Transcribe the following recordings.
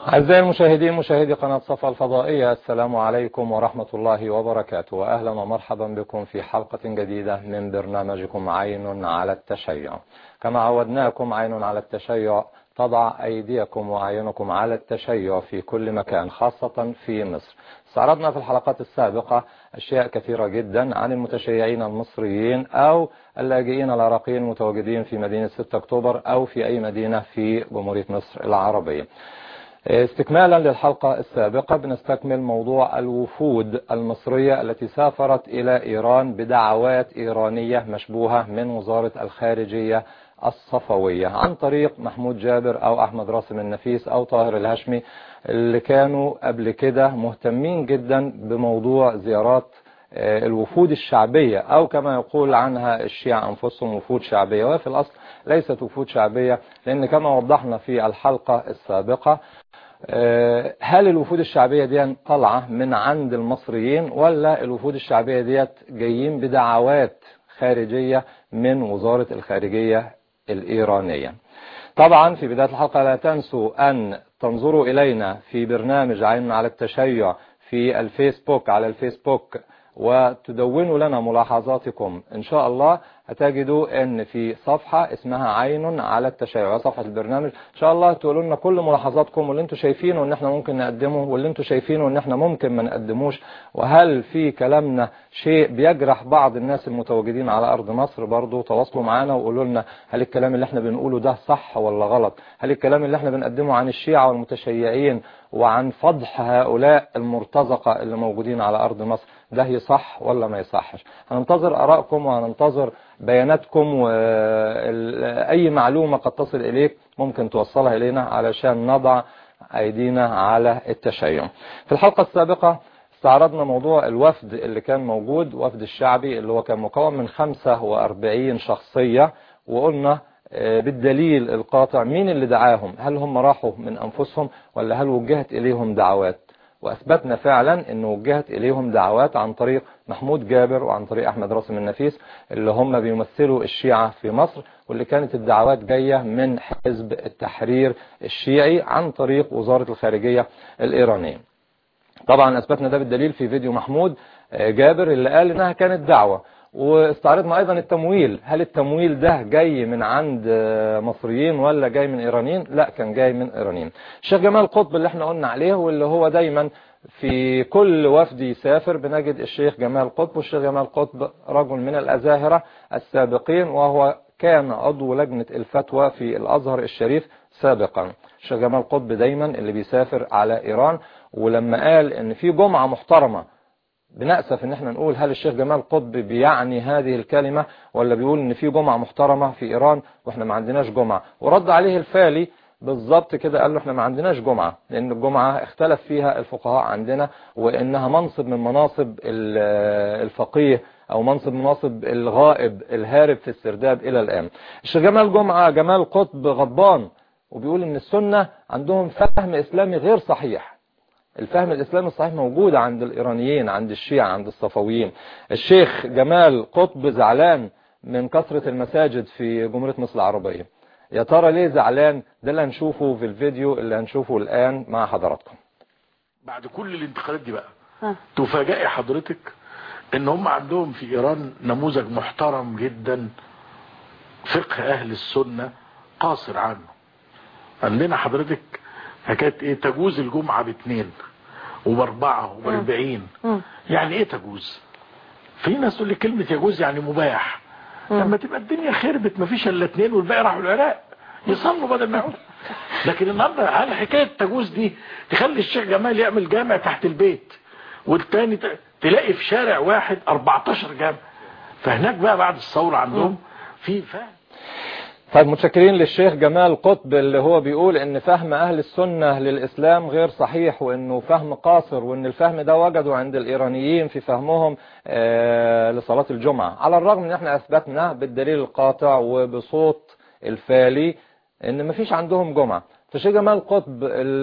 أعزائي المشاهدين مشاهدي قناة صفا الفضائية السلام عليكم ورحمة الله وبركاته وأهلا ومرحبا بكم في حلقة جديدة من برنامجكم عين على التشيع كما عودناكم عين على التشيع تضع أيديكم وأعينكم على التشيع في كل مكان خاصة في مصر استعرضنا في الحلقات السابقة أشياء كثيرة جدا عن المتشيعين المصريين أو اللاجئين العراقيين المتواجدين في مدينة 6 أكتوبر أو في أي مدينة في جمهورية مصر العربية استكمالا للحلقة السابقة بنستكمل موضوع الوفود المصرية التي سافرت إلى إيران بدعوات إيرانية مشبوهة من وزارة الخارجية الصفوية عن طريق محمود جابر أو أحمد راسم النفيس أو طاهر الهشمي اللي كانوا قبل كده مهتمين جدا بموضوع زيارات الوفود الشعبية أو كما يقول عنها الشيعة أنفسهم وفود شعبية وفي الأصل ليست وفود شعبية لأن كما وضحنا في الحلقة السابقة هل الوفود الشعبية دي طالعة من عند المصريين ولا الوفود الشعبية ديت جايين بدعوات خارجية من وزارة الخارجية الإيرانية طبعا في بداية الحلقة لا تنسوا أن تنظروا إلينا في برنامج عين على التشيع في الفيسبوك على الفيسبوك وتدونوا لنا ملاحظاتكم إن شاء الله هتجدوا ان في صفحة اسمها عين على التشيع صفحة البرنامج ان شاء الله تقولوا لنا كل ملاحظاتكم واللي انتم شايفينه ان احنا ممكن نقدمه واللي انتم شايفينه ان احنا ممكن ما نقدموش وهل في كلامنا شيء بيجرح بعض الناس المتواجدين على ارض مصر برضو تواصلوا معنا وقولوا لنا هل الكلام اللي احنا بنقوله ده صح ولا غلط هل الكلام اللي احنا بنقدمه عن الشيعة والمتشيعين وعن فضح هؤلاء المرتزقة اللي موجودين على ارض مصر ده يصح ولا ما يصحش هننتظر ارائكم وهننتظر بياناتكم وأي معلومة قد تصل إليك ممكن توصلها إلينا علشان نضع أيدينا على التشيع في الحلقة السابقة استعرضنا موضوع الوفد اللي كان موجود وفد الشعبي اللي هو كان مكون من 45 شخصية وقلنا بالدليل القاطع مين اللي دعاهم هل هم راحوا من أنفسهم ولا هل وجهت إليهم دعوات وأثبتنا فعلا أن وجهت إليهم دعوات عن طريق محمود جابر وعن طريق أحمد راسم النفيس اللي هم بيمثلوا الشيعة في مصر واللي كانت الدعوات جاية من حزب التحرير الشيعي عن طريق وزارة الخارجية الإيرانية طبعا أثبتنا ده بالدليل في فيديو محمود جابر اللي قال إنها كانت دعوة واستعرضنا ايضا التمويل هل التمويل ده جاي من عند مصريين ولا جاي من ايرانيين لا كان جاي من ايرانيين الشيخ جمال قطب اللي احنا قلنا عليه واللي هو دايما في كل وفد يسافر بنجد الشيخ جمال قطب والشيخ جمال قطب رجل من الازاهرة السابقين وهو كان عضو لجنة الفتوى في الازهر الشريف سابقا الشيخ جمال قطب دايما اللي بيسافر على ايران ولما قال ان في جمعة محترمة بنأسف ان احنا نقول هل الشيخ جمال قطب بيعني هذه الكلمة ولا بيقول ان في جمعة محترمة في ايران واحنا ما عندناش جمعة ورد عليه الفالي بالظبط كده قال له احنا ما عندناش جمعة لان الجمعة اختلف فيها الفقهاء عندنا وانها منصب من مناصب الفقيه او منصب مناصب الغائب الهارب في السرداب الى الان الشيخ جمال جمعة جمال قطب غضبان وبيقول ان السنة عندهم فهم اسلامي غير صحيح الفهم الإسلامي الصحيح موجود عند الإيرانيين عند الشيعة عند الصفويين الشيخ جمال قطب زعلان من كثرة المساجد في جمهورية مصر العربية يا ترى ليه زعلان ده اللي هنشوفه في الفيديو اللي هنشوفه الآن مع حضراتكم بعد كل الانتقالات دي بقى تفاجئي حضرتك ان هم عندهم في ايران نموذج محترم جدا فقه اهل السنة قاصر عنه عندنا حضرتك حكايه ايه تجوز الجمعة باثنين وباربعة وباربعين يعني ايه تجوز في ناس تقول لي كلمة يجوز يعني مباح لما تبقى الدنيا خربت مفيش الا اثنين والباقي راحوا العراق يصلوا بدل ما يقعدوا لكن النهارده هل حكايه تجوز دي تخلي الشيخ جمال يعمل جامع تحت البيت والتاني تلاقي في شارع واحد 14 جامع فهناك بقى بعد الثوره عندهم في فهم طيب متشكرين للشيخ جمال قطب اللي هو بيقول ان فهم اهل السنة للاسلام غير صحيح وانه فهم قاصر وان الفهم ده وجدوا عند الايرانيين في فهمهم آه لصلاة الجمعة على الرغم ان احنا اثبتنا بالدليل القاطع وبصوت الفالي ان مفيش عندهم جمعة فالشيخ جمال قطب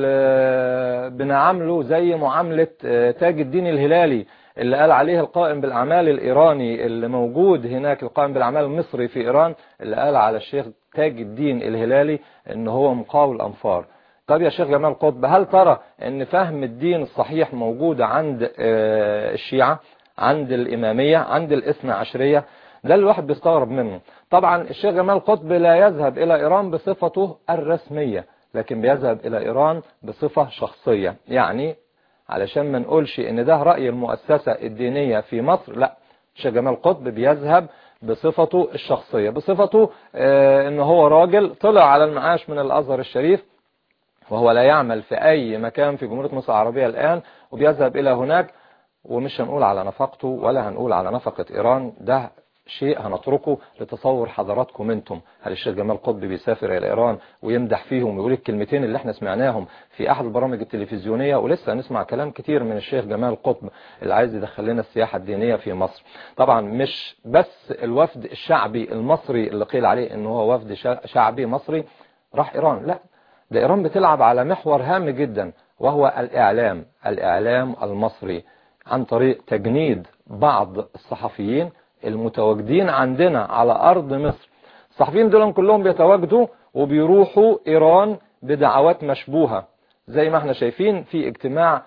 بنعامله زي معاملة تاج الدين الهلالي اللي قال عليه القائم بالأعمال الإيراني اللي موجود هناك القائم بالأعمال المصري في إيران اللي قال على الشيخ تاج الدين الهلالي ان هو مقاول أنفار طب يا شيخ جمال قطب هل ترى ان فهم الدين الصحيح موجود عند الشيعة عند الإمامية عند الاثنى عشرية ده الواحد بيستغرب منه طبعا الشيخ جمال قطب لا يذهب إلى إيران بصفته الرسمية لكن بيذهب إلى إيران بصفة شخصية يعني علشان ما نقولش ان ده رأي المؤسسة الدينية في مصر لا الشيخ جمال قطب بيذهب بصفته الشخصية بصفته اه ان هو راجل طلع على المعاش من الازهر الشريف وهو لا يعمل في اي مكان في جمهورية مصر العربية الان وبيذهب الى هناك ومش هنقول على نفقته ولا هنقول على نفقة ايران ده شيء هنتركه لتصور حضراتكم انتم هل الشيخ جمال قطب بيسافر الى ايران ويمدح فيهم ويقول الكلمتين اللي احنا سمعناهم في احد البرامج التلفزيونية ولسه هنسمع كلام كتير من الشيخ جمال قطب اللي عايز يدخل لنا السياحة الدينية في مصر طبعا مش بس الوفد الشعبي المصري اللي قيل عليه ان هو وفد شعبي مصري راح ايران لا ده ايران بتلعب على محور هام جدا وهو الاعلام الاعلام المصري عن طريق تجنيد بعض الصحفيين المتواجدين عندنا على أرض مصر الصحفيين دول كلهم بيتواجدوا وبيروحوا إيران بدعوات مشبوهة زي ما احنا شايفين في اجتماع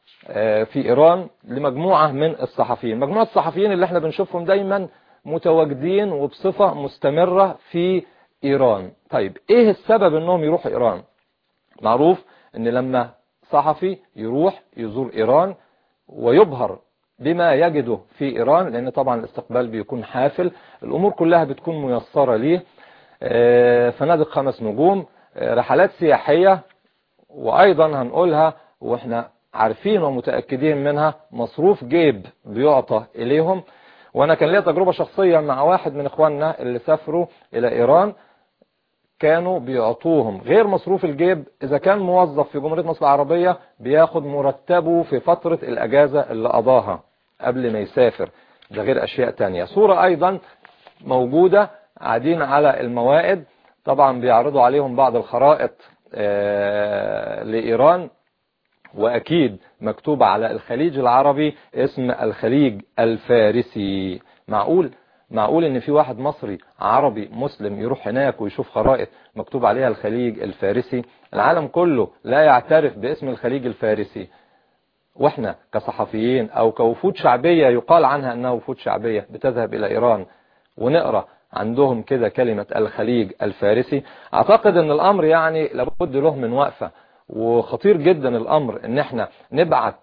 في إيران لمجموعة من الصحفيين مجموعة الصحفيين اللي احنا بنشوفهم دايما متواجدين وبصفة مستمرة في إيران طيب ايه السبب انهم يروحوا إيران معروف ان لما صحفي يروح يزور إيران ويبهر بما يجده في إيران لأن طبعا الاستقبال بيكون حافل الأمور كلها بتكون ميسرة ليه فنادق خمس نجوم رحلات سياحية وأيضا هنقولها وإحنا عارفين ومتأكدين منها مصروف جيب بيعطى إليهم وأنا كان ليا تجربة شخصية مع واحد من إخواننا اللي سافروا إلى إيران كانوا بيعطوهم غير مصروف الجيب إذا كان موظف في جمهورية مصر العربية بياخد مرتبه في فترة الأجازة اللي قضاها قبل ما يسافر ده غير أشياء تانية صورة أيضا موجودة قاعدين على الموائد طبعا بيعرضوا عليهم بعض الخرائط لإيران وأكيد مكتوب على الخليج العربي اسم الخليج الفارسي معقول معقول ان في واحد مصري عربي مسلم يروح هناك ويشوف خرائط مكتوب عليها الخليج الفارسي العالم كله لا يعترف باسم الخليج الفارسي واحنا كصحفيين او كوفود شعبية يقال عنها انها وفود شعبية بتذهب الى ايران ونقرأ عندهم كده كلمة الخليج الفارسي اعتقد ان الامر يعني لابد له من وقفة وخطير جدا الامر ان احنا نبعت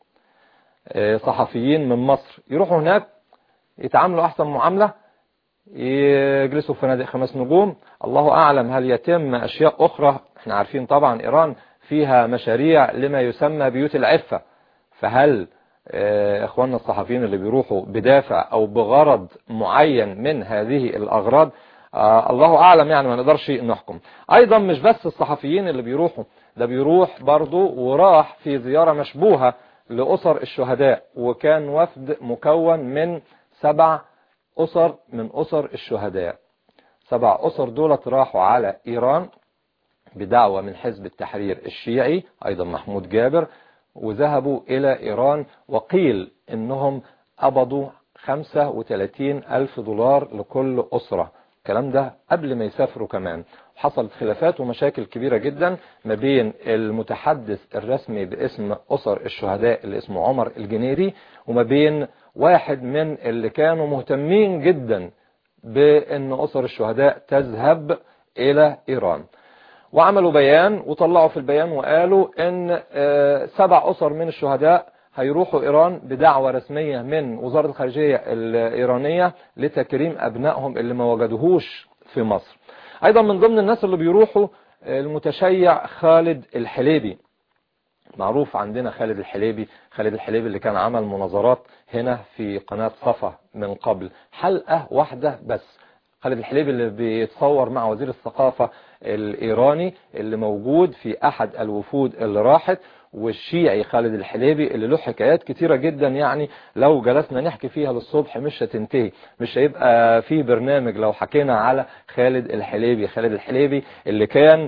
صحفيين من مصر يروحوا هناك يتعاملوا احسن معاملة يجلسوا في فنادق خمس نجوم الله اعلم هل يتم اشياء اخرى احنا عارفين طبعا ايران فيها مشاريع لما يسمى بيوت العفة فهل اخواننا الصحفيين اللي بيروحوا بدافع او بغرض معين من هذه الاغراض آه الله اعلم يعني ما نقدرش نحكم ايضا مش بس الصحفيين اللي بيروحوا ده بيروح برضو وراح في زيارة مشبوهة لأسر الشهداء وكان وفد مكون من سبع أسر من أسر الشهداء سبع أسر دولت راحوا على إيران بدعوة من حزب التحرير الشيعي أيضا محمود جابر وذهبوا إلى إيران وقيل إنهم قبضوا 35 ألف دولار لكل أسرة الكلام ده قبل ما يسافروا كمان حصلت خلافات ومشاكل كبيرة جدا ما بين المتحدث الرسمي باسم أسر الشهداء اللي اسمه عمر الجنيري وما بين واحد من اللي كانوا مهتمين جدا بأن أسر الشهداء تذهب إلى إيران وعملوا بيان وطلعوا في البيان وقالوا ان سبع أسر من الشهداء هيروحوا إيران بدعوة رسمية من وزارة الخارجية الإيرانية لتكريم أبنائهم اللي ما وجدوهوش في مصر أيضا من ضمن الناس اللي بيروحوا المتشيع خالد الحليبي معروف عندنا خالد الحليبي خالد الحليبي اللي كان عمل مناظرات هنا في قناة صفا من قبل حلقة واحدة بس خالد الحليبي اللي بيتصور مع وزير الثقافة الإيراني اللي موجود في أحد الوفود اللي راحت والشيعي خالد الحليبي اللي له حكايات كتيرة جدا يعني لو جلسنا نحكي فيها للصبح مش هتنتهي مش هيبقى في برنامج لو حكينا على خالد الحليبي خالد الحليبي اللي كان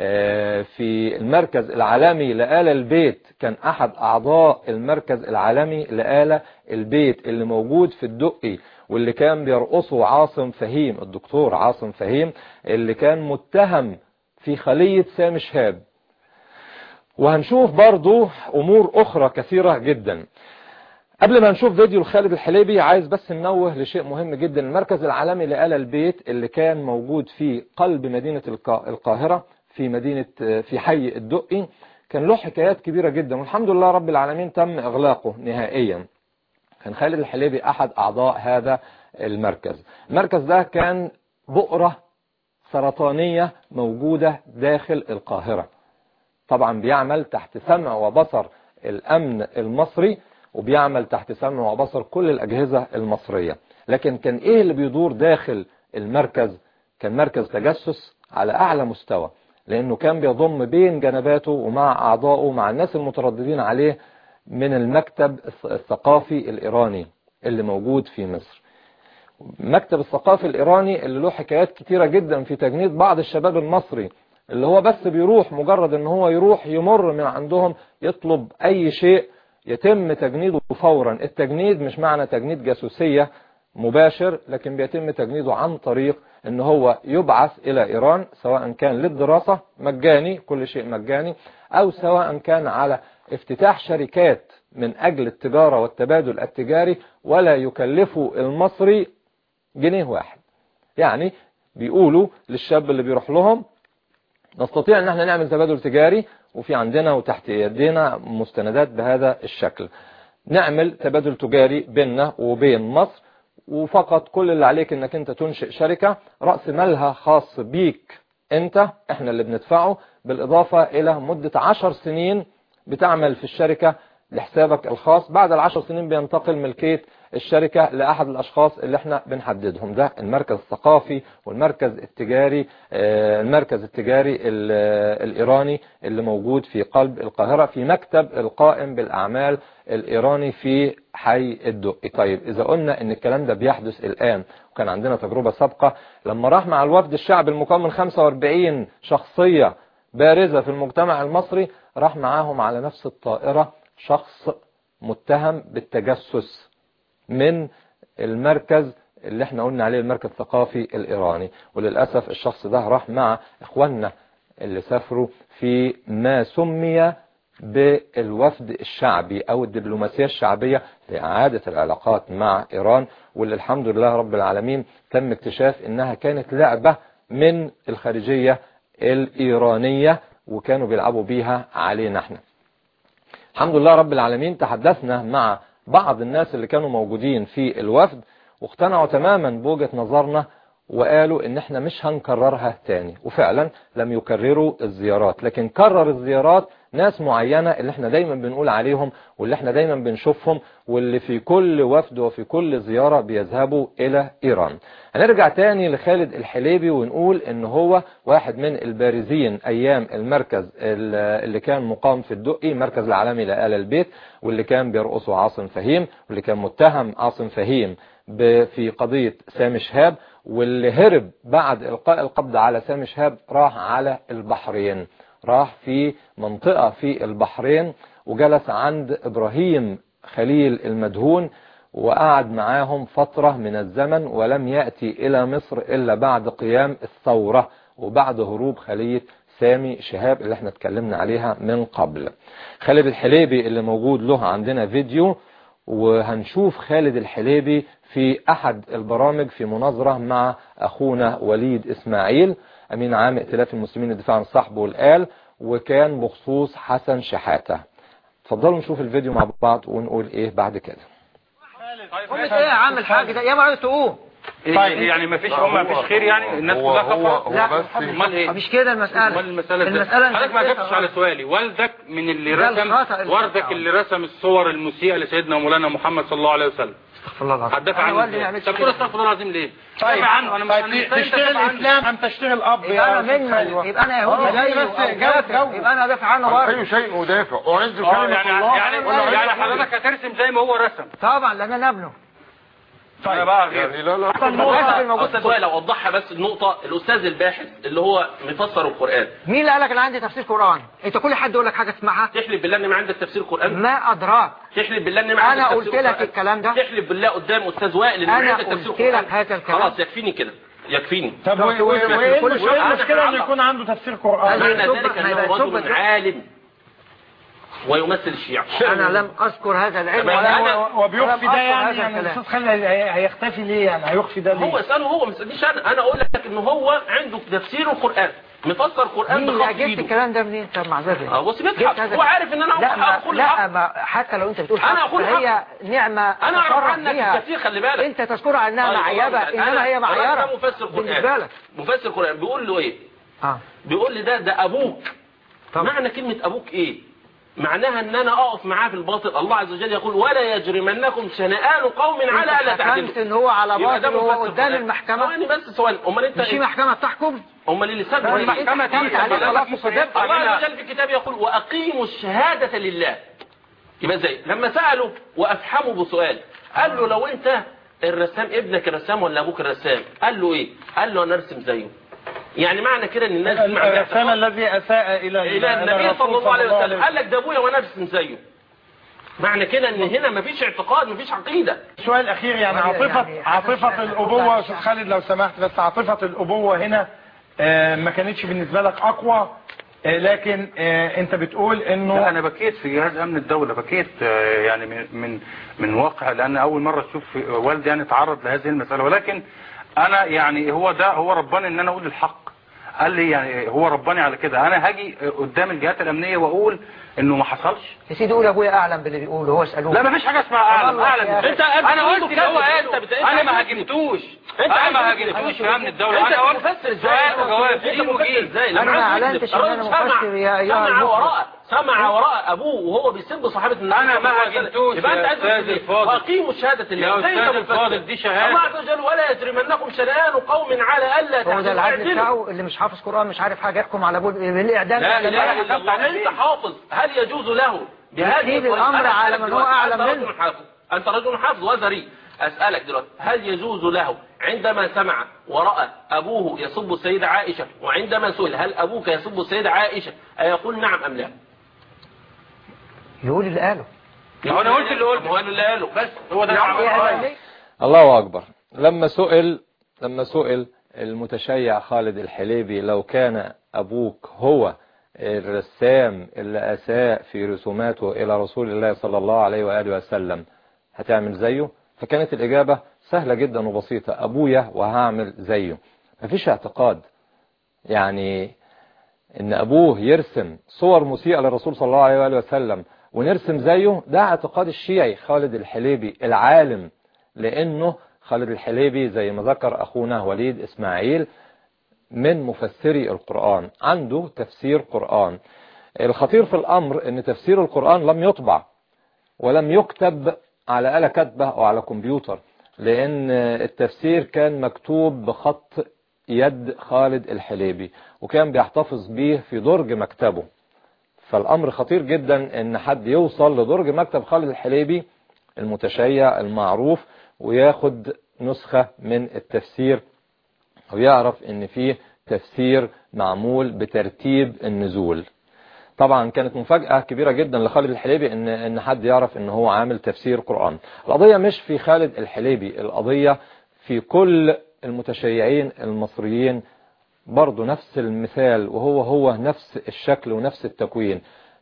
في المركز العالمي لآل البيت كان أحد أعضاء المركز العالمي لآل البيت اللي موجود في الدقي واللي كان بيرقصه عاصم فهيم الدكتور عاصم فهيم اللي كان متهم في خلية سامي شهاب وهنشوف برضو امور اخرى كثيرة جدا قبل ما نشوف فيديو خالد الحليبي عايز بس ننوه لشيء مهم جدا المركز العالمي لآل البيت اللي كان موجود في قلب مدينة القاهرة في مدينة في حي الدقي كان له حكايات كبيرة جدا والحمد لله رب العالمين تم اغلاقه نهائيا كان خالد الحليبي احد اعضاء هذا المركز المركز ده كان بؤرة سرطانية موجودة داخل القاهرة طبعا بيعمل تحت سمع وبصر الامن المصري وبيعمل تحت سمع وبصر كل الاجهزة المصرية لكن كان ايه اللي بيدور داخل المركز كان مركز تجسس على اعلى مستوى لانه كان بيضم بين جنباته ومع اعضائه مع الناس المترددين عليه من المكتب الثقافي الايراني اللي موجود في مصر مكتب الثقافي الايراني اللي له حكايات كتيرة جدا في تجنيد بعض الشباب المصري اللي هو بس بيروح مجرد ان هو يروح يمر من عندهم يطلب اي شيء يتم تجنيده فورا التجنيد مش معنى تجنيد جاسوسية مباشر لكن بيتم تجنيده عن طريق ان هو يبعث الى ايران سواء كان للدراسة مجاني كل شيء مجاني او سواء كان على افتتاح شركات من اجل التجارة والتبادل التجاري ولا يكلفه المصري جنيه واحد يعني بيقولوا للشاب اللي بيروح لهم نستطيع ان احنا نعمل تبادل تجاري وفي عندنا وتحت يدينا مستندات بهذا الشكل نعمل تبادل تجاري بيننا وبين مصر وفقط كل اللي عليك انك انت تنشئ شركة رأس مالها خاص بيك انت احنا اللي بندفعه بالاضافة الى مدة عشر سنين بتعمل في الشركة لحسابك الخاص بعد العشر سنين بينتقل ملكية الشركة لأحد الأشخاص اللي احنا بنحددهم ده المركز الثقافي والمركز التجاري المركز التجاري الإيراني اللي موجود في قلب القاهرة في مكتب القائم بالأعمال الإيراني في حي الدقي طيب إذا قلنا إن الكلام ده بيحدث الآن وكان عندنا تجربة سابقة لما راح مع الوفد الشعب المكون من 45 شخصية بارزة في المجتمع المصري راح معاهم على نفس الطائرة شخص متهم بالتجسس من المركز اللي احنا قلنا عليه المركز الثقافي الإيراني وللأسف الشخص ده راح مع إخواننا اللي سافروا في ما سمي بالوفد الشعبي أو الدبلوماسية الشعبية لإعادة العلاقات مع إيران واللي الحمد لله رب العالمين تم اكتشاف إنها كانت لعبة من الخارجية الإيرانية وكانوا بيلعبوا بيها علينا احنا الحمد لله رب العالمين تحدثنا مع بعض الناس اللي كانوا موجودين في الوفد واقتنعوا تماما بوجهة نظرنا وقالوا ان احنا مش هنكررها تاني وفعلا لم يكرروا الزيارات لكن كرر الزيارات ناس معينة اللي احنا دايما بنقول عليهم واللي احنا دايما بنشوفهم واللي في كل وفد وفي كل زيارة بيذهبوا الى ايران هنرجع تاني لخالد الحليبي ونقول ان هو واحد من البارزين ايام المركز اللي كان مقام في الدقي مركز العالمي لآل البيت واللي كان بيرقصه عاصم فهيم واللي كان متهم عاصم فهيم في قضية سامي شهاب واللي هرب بعد إلقاء القبض على سامي شهاب راح على البحرين راح في منطقة في البحرين وجلس عند إبراهيم خليل المدهون وقعد معاهم فترة من الزمن ولم يأتي إلى مصر إلا بعد قيام الثورة وبعد هروب خلية سامي شهاب اللي احنا اتكلمنا عليها من قبل خالد الحليبي اللي موجود له عندنا فيديو وهنشوف خالد الحليبي في أحد البرامج في مناظرة مع أخونا وليد إسماعيل أمين عام ائتلاف المسلمين للدفاع عن الصحب والآل وكان بخصوص حسن شحاتة تفضلوا نشوف الفيديو مع بعض ونقول إيه بعد كده قوم ايه يا عم الحاج ده يا ما تقوم طيب يعني ما فيش ما فيش خير يعني الناس هو كلها هو كفر هو بس امال ايه مش كده المسألة امال المساله ازاي المسألة حضرتك ما جبتش على سؤالي والدك من اللي ده رسم الخطأ اللي والدك بتاعه. اللي رسم الصور المسيئه لسيدنا مولانا محمد صلى الله عليه وسلم استغفر الله العظيم هتدافع أنا عنه والدي ما ازاي يعملش طب تقول كده. استغفر الله العظيم ليه طيب دافع عنه انا مش طيب أنا مش تشتغل دافع عنه. الاسلام ام تشتغل اب يبقى انا يا منه أيوة. يبقى انا يهودي آه، زيه بس أو جاوب- كافر. جاوب. يبقى انا دافع عنه اي برضه شيء ادافع اعز اه كلمة يعني الله يعني ولا يعني أعز حضرتك هترسم زي ما هو رسم طبعا لان انا ابنه انا بقى غير يعني لا لا النقطة الموجودة استاذ وائل اوضحها بس النقطه الاستاذ الباحث اللي هو مفسر القران مين اللي قالك انا عندي تفسير قرآن انت كل حد يقول لك حاجة اسمعها تحلف بالله ان ما عندك تفسير قران ما ادراك تحلف بالله ان ما عندك انا تفسير قلت لك قرآن. الكلام ده تحلف بالله قدام استاذ وائل ان ما أنا عندك تفسير قلت قران لك هذا الكلام. خلاص يكفيني كده يكفيني طب لو وايه تقول- وايه كل المشكلة شوية المشكلة ان عندك يكون عنده تفسير قرآن قال لي معنى يسب- ذلك ما يبقى انه يسب رجل ده. عالم ويمثل الشيعة انا لم اذكر هذا العلم طب ولا أنا- وبيخفي ولم ده أذكر يعني هذا يعني الكلام. الاستاذ خالد هي- هيختفي ليه يعني هيخفي ده ليه هو اسأله هو ما تسألنيش انا انا اقول لك ان هو عنده في تفسير القرآن مفسر القرآن مين بخط جبت ايده الكلام ده منين طب معذره اه بص جبت بيضحك هذا- هو عارف ان انا لا ما اقول لا الحق ما حتى لو انت بتقول أنا حق أقول فهي نعمة انا اعرف تشرف عنك بيها. كتير خلي بالك انت تذكرها عنها طيب، معيبة خلاص، انما هي أنا- أنا معيرة ده مفسر بالنسبة قرآن لك مفسر قرآن بيقول له ايه اه بيقول لي ده ده ابوك طب. معنى كلمة ابوك ايه معناها ان انا اقف معاه في الباطل الله عز وجل يقول ولا يجرمنكم شنآن قوم على الا انت تعدلوا حكمت ان هو على يبقى ده باطل وهو مفسر قدام قرآن. المحكمة ثواني بس ثواني امال انت مش في محكمة بتحكم امال اللي سبب لا، إيه؟ المحكمة إيه؟ تمت عليه الله خلاص وصدقت الله عليها. عز وجل في الكتاب يقول واقيموا الشهادة لله يبقى ازاي لما سألوا وافحموا بسؤال قال له لو انت الرسام ابنك الرسام ولا ابوك الرسام قال له ايه قال له انا ارسم زيه يعني معنى كده ان الناس دي عندها الرسام اعتقاد الذي اساء الى الى النبي الرسول صلى الله عليه وسلم قال لك ده ابويا وانا ارسم زيه معنى كده ان هنا مفيش اعتقاد مفيش عقيده السؤال الاخير يعني يعني عاطفه يعني عاطفه حسن- الابوه يا استاذ خالد لو سمحت بس عاطفه الابوه هنا آه، ما كانتش بالنسبه لك اقوى آه، لكن آه، انت بتقول لا انه انا بكيت في جهاز امن الدوله بكيت آه، يعني من من من واقع لان اول مره اشوف والدي يعني تعرض لهذه المساله ولكن انا يعني هو ده هو رباني ان انا اقول الحق قال لي يعني هو رباني على كده انا هاجي قدام الجهات الامنيه واقول انه ما حصلش يا سيدي قول ابويا اعلم باللي بيقوله هو اسالوه لا ما فيش حاجه اسمها اعلم والله اعلم يا إزاي؟ انت انا قلت اللي هو قال انت بت- انا ما هاجمتوش انت انا عايز ما تكذب. هاجمتوش في امن الدوله انت انا قلت مفسر ازاي سؤال وجواب انت دين مفسر وجيل ازاي أنا لما ما عايز أعلنتش يكذب. إن أنا الراجل سمع- مفسر يا أيها سمع المخرج. وراء سمع وراء ابوه وهو بيسب صحابه النبي أنا صلى الله ما عليه وسلم. هاجمتوش يبقى يا انت عايز أستاذ تقول ايه؟ الفاضل. واقيموا شهاده الله يا ازاي أستاذ انت مفسر؟ الفاضل، دي شهادة. الله عز وجل ولا يجرمنكم شنآن قوم على الا هو تعدلوا ده العدل اعدلوا. بتاعه اللي مش حافظ قرآن مش عارف حاجة يحكم على ابوه بالاعدام لا لما اله أنا الا حكمت الله عليه انت بإيه؟ حافظ هل يجوز له بهذه تسهيل الطريقة؟ الأمر أنا على أسألك من هو دلوقتي، أعلم أنت منه. رجل حافظ أنت رجل حافظ وزري أسألك دلوقتي هل يجوز له عندما سمع ورأى أبوه يسب السيدة عائشة وعندما سئل هل أبوك يسب السيدة عائشة أيقول نعم أم لا يقول اللي قاله هو أنا قلت اللي قلته. هو اللي قاله بس هو ده اللي يعني الله أكبر لما سئل لما سئل المتشيع خالد الحليبي لو كان أبوك هو الرسام اللي أساء في رسوماته إلى رسول الله صلى الله عليه وآله وسلم هتعمل زيه فكانت الإجابة سهلة جدا وبسيطة أبويا وهعمل زيه مفيش اعتقاد يعني ان ابوه يرسم صور مسيئة للرسول صلى الله عليه وآله وسلم ونرسم زيه ده اعتقاد الشيعي خالد الحليبي العالم لانه خالد الحليبي زي ما ذكر اخونا وليد اسماعيل من مفسري القرآن عنده تفسير قرآن الخطير في الامر ان تفسير القرآن لم يطبع ولم يكتب على آلة كاتبة أو على كمبيوتر لأن التفسير كان مكتوب بخط يد خالد الحليبي وكان بيحتفظ به في درج مكتبه فالأمر خطير جدا أن حد يوصل لدرج مكتب خالد الحليبي المتشيع المعروف وياخد نسخة من التفسير ويعرف أن فيه تفسير معمول بترتيب النزول طبعا كانت مفاجأة كبيرة جدا لخالد الحليبي ان ان حد يعرف ان هو عامل تفسير قرآن القضية مش في خالد الحليبي القضية في كل المتشيعين المصريين برضو نفس المثال وهو هو نفس الشكل ونفس التكوين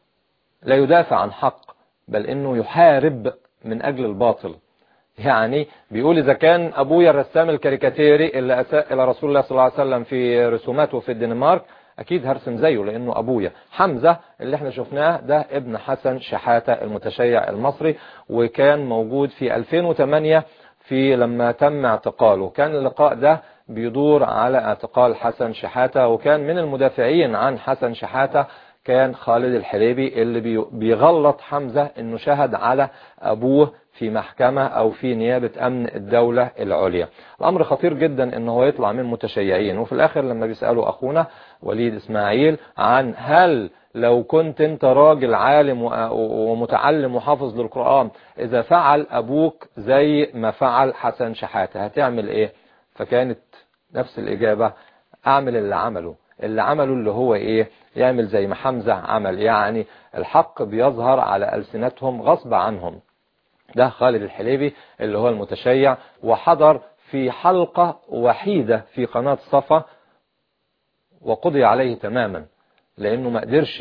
لا يدافع عن حق بل انه يحارب من اجل الباطل يعني بيقول إذا كان أبويا الرسام الكاريكاتيري اللي أساء إلى رسول الله صلى الله عليه وسلم في رسوماته في الدنمارك أكيد هرسم زيه لأنه أبويا حمزة اللي احنا شفناه ده ابن حسن شحاتة المتشيع المصري وكان موجود في 2008 في لما تم اعتقاله كان اللقاء ده بيدور على اعتقال حسن شحاتة وكان من المدافعين عن حسن شحاتة كان خالد الحليبي اللي بي- بيغلط حمزة انه شهد على ابوه في محكمة او في نيابة امن الدولة العليا الامر خطير جدا انه هو يطلع من متشيعين وفي الاخر لما بيسألوا اخونا وليد اسماعيل عن هل لو كنت انت راجل عالم و- ومتعلم وحافظ للقرآن اذا فعل ابوك زي ما فعل حسن شحاتة هتعمل ايه فكانت نفس الاجابة اعمل اللي عمله اللي عمله اللي هو ايه يعمل زي ما حمزة عمل يعني الحق بيظهر على ألسنتهم غصب عنهم ده خالد الحليبي اللي هو المتشيع وحضر في حلقة وحيدة في قناة صفا وقضي عليه تماما لأنه ما قدرش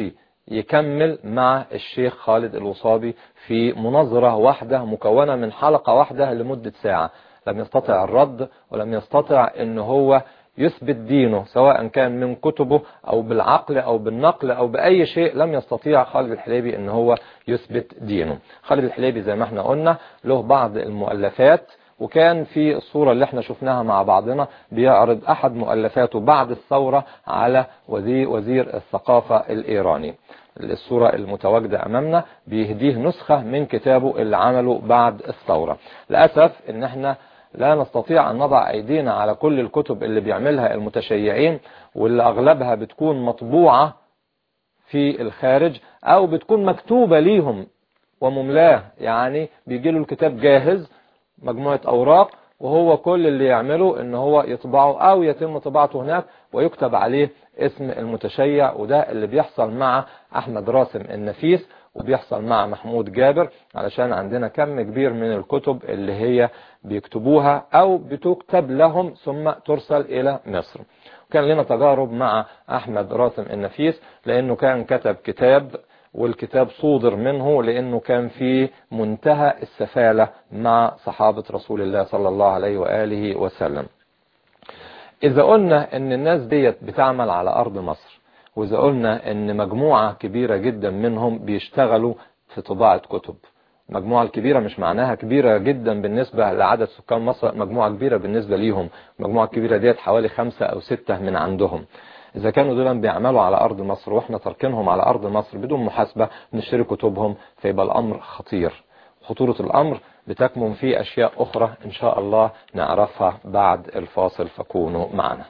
يكمل مع الشيخ خالد الوصابي في مناظرة واحدة مكونة من حلقة واحدة لمدة ساعة لم يستطع الرد ولم يستطع ان هو يثبت دينه سواء كان من كتبه او بالعقل او بالنقل او باي شيء لم يستطيع خالد الحليبي ان هو يثبت دينه خالد الحليبي زي ما احنا قلنا له بعض المؤلفات وكان في الصورة اللي احنا شفناها مع بعضنا بيعرض احد مؤلفاته بعد الثورة على وزير, وزير الثقافة الايراني الصورة المتواجدة امامنا بيهديه نسخة من كتابه اللي عمله بعد الثورة للأسف ان احنا لا نستطيع أن نضع أيدينا على كل الكتب اللي بيعملها المتشيعين واللي أغلبها بتكون مطبوعة في الخارج أو بتكون مكتوبة ليهم ومملاه يعني بيجي له الكتاب جاهز مجموعة أوراق وهو كل اللي يعمله ان هو يطبعه او يتم طباعته هناك ويكتب عليه اسم المتشيع وده اللي بيحصل مع احمد راسم النفيس وبيحصل مع محمود جابر علشان عندنا كم كبير من الكتب اللي هي بيكتبوها او بتكتب لهم ثم ترسل الى مصر كان لنا تجارب مع احمد راسم النفيس لانه كان كتب كتاب والكتاب صودر منه لانه كان في منتهى السفالة مع صحابة رسول الله صلى الله عليه وآله وسلم اذا قلنا ان الناس ديت بتعمل على ارض مصر واذا قلنا ان مجموعة كبيرة جدا منهم بيشتغلوا في طباعة كتب المجموعة الكبيرة مش معناها كبيرة جدا بالنسبة لعدد سكان مصر مجموعة كبيرة بالنسبة ليهم المجموعة الكبيرة ديت حوالي خمسة او ستة من عندهم إذا كانوا دول بيعملوا على أرض مصر وإحنا تركينهم على أرض مصر بدون محاسبة نشتري كتبهم فيبقى الأمر خطير خطورة الأمر بتكمن في أشياء أخرى إن شاء الله نعرفها بعد الفاصل فكونوا معنا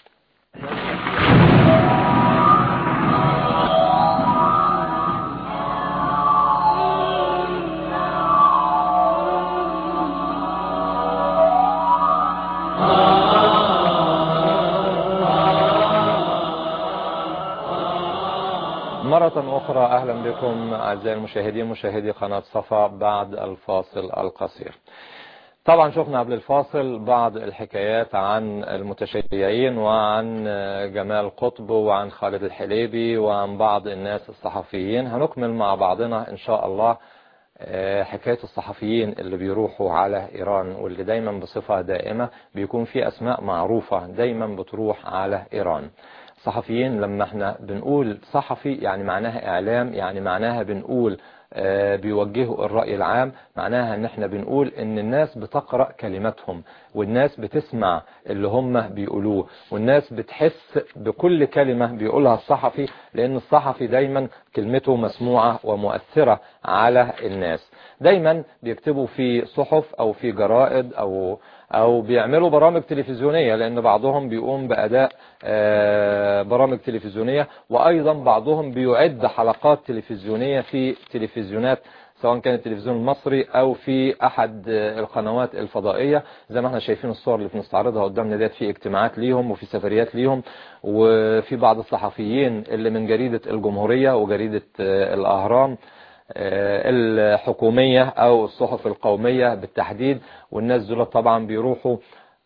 مرة أخرى أهلا بكم أعزائي المشاهدين مشاهدي قناة صفا بعد الفاصل القصير طبعا شفنا قبل الفاصل بعض الحكايات عن المتشيعين وعن جمال قطب وعن خالد الحليبي وعن بعض الناس الصحفيين هنكمل مع بعضنا إن شاء الله حكاية الصحفيين اللي بيروحوا على إيران واللي دايما بصفة دائمة بيكون في أسماء معروفة دايما بتروح على إيران صحفيين لما احنا بنقول صحفي يعني معناها اعلام يعني معناها بنقول اه بيوجهوا الرأي العام معناها ان احنا بنقول ان الناس بتقرأ كلماتهم والناس بتسمع اللي هم بيقولوه والناس بتحس بكل كلمة بيقولها الصحفي لان الصحفي دايما كلمته مسموعة ومؤثرة على الناس دايما بيكتبوا في صحف او في جرائد او او بيعملوا برامج تلفزيونية لان بعضهم بيقوم باداء برامج تلفزيونية وايضا بعضهم بيعد حلقات تلفزيونية في تلفزيونات سواء كان التلفزيون المصري او في احد القنوات الفضائية زي ما احنا شايفين الصور اللي بنستعرضها قدامنا ديت في اجتماعات ليهم وفي سفريات ليهم وفي بعض الصحفيين اللي من جريدة الجمهورية وجريدة الاهرام الحكومية او الصحف القومية بالتحديد والناس دول طبعا بيروحوا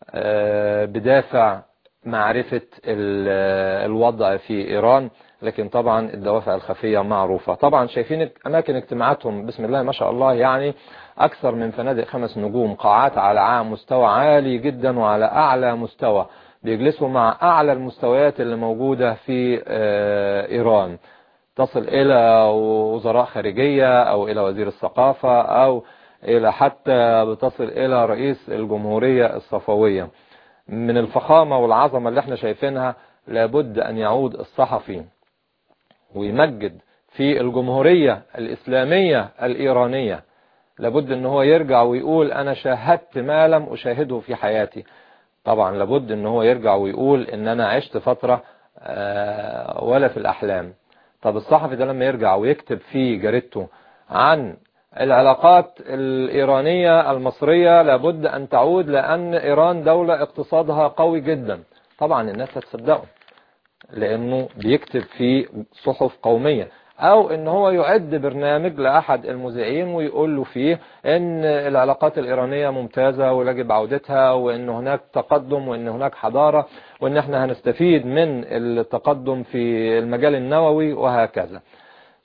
بدافع معرفة الوضع في ايران لكن طبعا الدوافع الخفية معروفة طبعا شايفين اماكن اجتماعاتهم بسم الله ما شاء الله يعني اكثر من فنادق خمس نجوم قاعات على عام مستوى عالي جدا وعلى اعلى مستوى بيجلسوا مع اعلى المستويات اللي موجودة في ايران تصل الى وزراء خارجية او الى وزير الثقافة او الى حتى بتصل الى رئيس الجمهورية الصفوية من الفخامة والعظمة اللي احنا شايفينها لابد ان يعود الصحفي ويمجد في الجمهورية الاسلامية الايرانية لابد ان هو يرجع ويقول انا شاهدت ما لم اشاهده في حياتي طبعا لابد ان هو يرجع ويقول ان انا عشت فترة ولا في الاحلام طب الصحفي ده لما يرجع ويكتب في جريدته عن العلاقات الإيرانية المصرية لابد أن تعود لأن إيران دولة اقتصادها قوي جدا طبعا الناس هتصدقه لأنه بيكتب في صحف قومية او ان هو يعد برنامج لاحد المذيعين ويقول له فيه ان العلاقات الايرانية ممتازة ويجب عودتها وان هناك تقدم وان هناك حضارة وان احنا هنستفيد من التقدم في المجال النووي وهكذا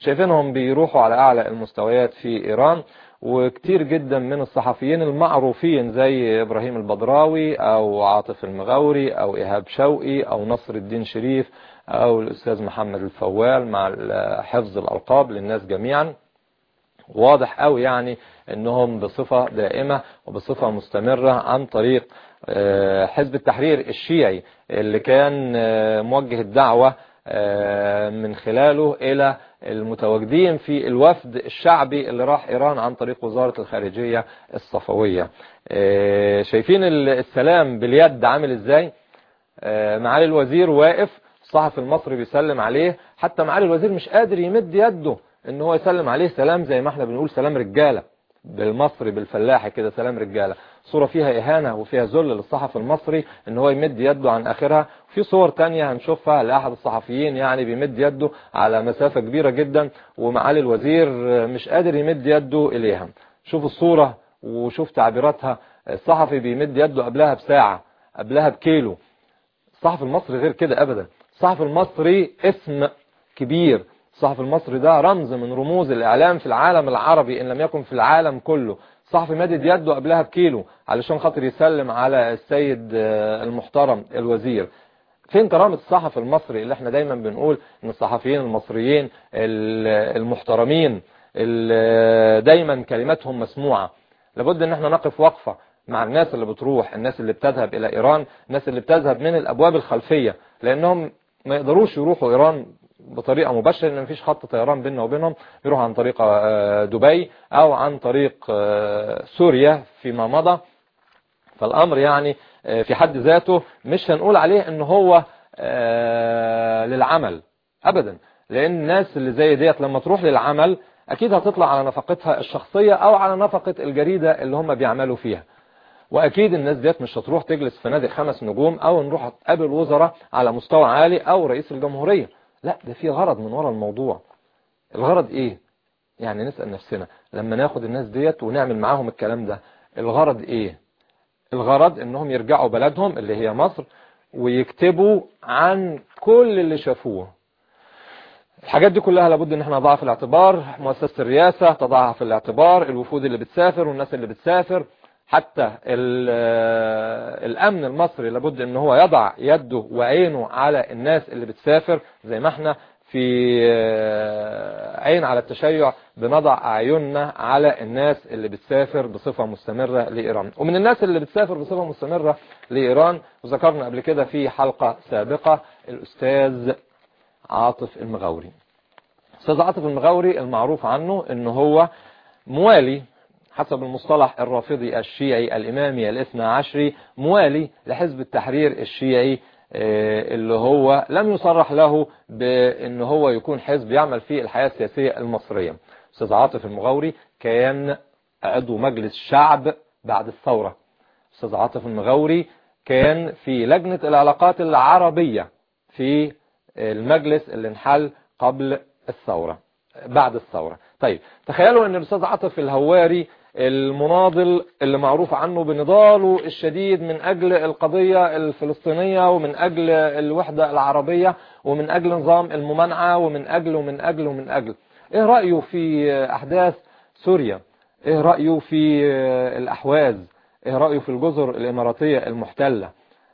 شايفينهم بيروحوا على أعلى المستويات في إيران وكتير جدا من الصحفيين المعروفين زي إبراهيم البدراوي أو عاطف المغاوري أو إيهاب شوقي أو نصر الدين شريف أو الأستاذ محمد الفوال مع حفظ الألقاب للناس جميعا واضح قوي يعني انهم بصفة دائمة وبصفة مستمرة عن طريق حزب التحرير الشيعي اللي كان موجه الدعوة من خلاله الى المتواجدين في الوفد الشعبي اللي راح ايران عن طريق وزارة الخارجية الصفوية شايفين السلام باليد عامل ازاي معالي الوزير واقف الصحفي المصري بيسلم عليه حتى معالي الوزير مش قادر يمد يده ان هو يسلم عليه سلام زي ما احنا بنقول سلام رجالة بالمصري بالفلاحي كده سلام رجالة صورة فيها اهانة وفيها ذل للصحفي المصري ان هو يمد يده عن اخرها في صور تانية هنشوفها لاحد الصحفيين يعني بيمد يده على مسافة كبيرة جدا ومعالي الوزير مش قادر يمد يده اليها شوف الصورة وشوف تعبيراتها الصحفي بيمد يده قبلها بساعة قبلها بكيلو الصحفي المصري غير كده ابدا الصحفي المصري اسم كبير الصحفي المصري ده رمز من رموز الإعلام في العالم العربي إن لم يكن في العالم كله الصحفي مدد يده قبلها بكيلو علشان خاطر يسلم على السيد المحترم الوزير فين كرامة الصحفي المصري اللي احنا دايما بنقول ان الصحفيين المصريين المحترمين اللي دايما كلماتهم مسموعة لابد ان احنا نقف وقفة مع الناس اللي بتروح الناس اللي بتذهب الى ايران الناس اللي بتذهب من الابواب الخلفية لانهم ما يقدروش يروحوا ايران بطريقة مباشرة لان مفيش خط طيران بيننا وبينهم بيروحوا عن طريق دبي او عن طريق سوريا فيما مضى فالامر يعني في حد ذاته مش هنقول عليه ان هو للعمل ابدا لان الناس اللي زي ديت لما تروح للعمل اكيد هتطلع على نفقتها الشخصية او على نفقة الجريدة اللي هم بيعملوا فيها واكيد الناس ديت مش هتروح تجلس في نادي خمس نجوم او نروح تقابل وزراء على مستوى عالي او رئيس الجمهورية لا ده في غرض من وراء الموضوع الغرض ايه يعني نسأل نفسنا لما ناخد الناس ديت ونعمل معاهم الكلام ده الغرض ايه الغرض انهم يرجعوا بلدهم اللي هي مصر ويكتبوا عن كل اللي شافوه الحاجات دي كلها لابد ان احنا نضعها في الاعتبار مؤسسة الرئاسة تضعها في الاعتبار الوفود اللي بتسافر والناس اللي بتسافر حتى الامن المصري لابد ان هو يضع يده وعينه على الناس اللي بتسافر زي ما احنا في عين على التشيع بنضع اعيننا على الناس اللي بتسافر بصفة مستمرة لإيران ومن الناس اللي بتسافر بصفة مستمرة لإيران وذكرنا قبل كده في حلقة سابقة الأستاذ عاطف المغاوري أستاذ عاطف المغاوري المعروف عنه ان هو موالي حسب المصطلح الرافضي الشيعي الإمامي الاثنى عشري موالي لحزب التحرير الشيعي اللي هو لم يصرح له بأن هو يكون حزب يعمل في الحياة السياسية المصرية أستاذ عاطف المغاوري كان عضو مجلس شعب بعد الثورة أستاذ عاطف المغاوري كان في لجنة العلاقات العربية في المجلس اللي انحل قبل الثورة بعد الثورة طيب تخيلوا ان الاستاذ عاطف الهواري المناضل اللي معروف عنه بنضاله الشديد من أجل القضية الفلسطينية ومن أجل الوحدة العربية ومن أجل نظام الممانعة ومن أجل ومن أجل ومن أجل إيه رأيه في أحداث سوريا إيه رأيه في الأحواز إيه رأيه في الجزر الإماراتية المحتلة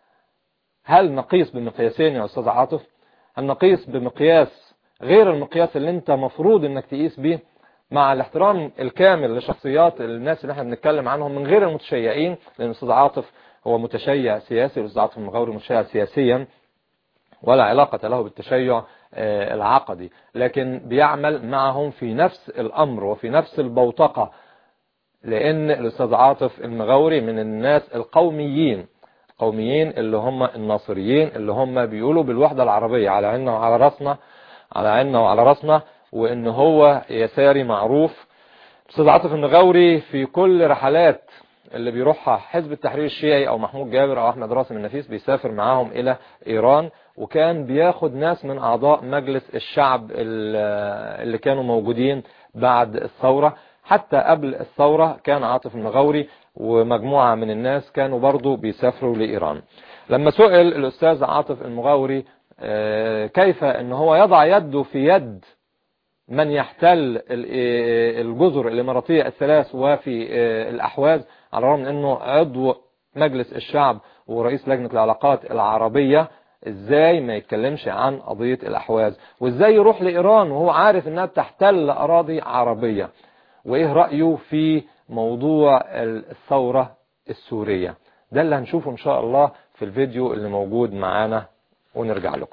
هل نقيس بمقياسين يا أستاذ عاطف هل نقيس بمقياس غير المقياس اللي انت مفروض انك تقيس بيه مع الاحترام الكامل لشخصيات الناس اللي احنا بنتكلم عنهم من غير المتشيعين لان الاستاذ عاطف هو متشيع سياسي والاستاذ عاطف المغاوري متشيع سياسيا ولا علاقة له بالتشيع العقدي لكن بيعمل معهم في نفس الامر وفي نفس البوتقة لان الاستاذ عاطف المغاوري من الناس القوميين القوميين اللي هم الناصريين اللي هم بيقولوا بالوحدة العربية على عيننا وعلى راسنا على عيننا وعلى راسنا وان هو يساري معروف استاذ عاطف النغاوري في كل رحلات اللي بيروحها حزب التحرير الشيعي او محمود جابر او احمد راسم النفيس بيسافر معاهم الى ايران وكان بياخد ناس من اعضاء مجلس الشعب اللي كانوا موجودين بعد الثورة حتى قبل الثورة كان عاطف النغاوري ومجموعة من الناس كانوا برضو بيسافروا لإيران لما سئل الأستاذ عاطف المغاوري كيف ان هو يضع يده في يد من يحتل الجزر الإماراتية الثلاث وفي الأحواز على الرغم من أنه عضو مجلس الشعب ورئيس لجنة العلاقات العربية ازاي ما يتكلمش عن قضية الأحواز وازاي يروح لإيران وهو عارف انها بتحتل أراضي عربية وايه رأيه في موضوع الثورة السورية ده اللي هنشوفه ان شاء الله في الفيديو اللي موجود معانا ونرجع لكم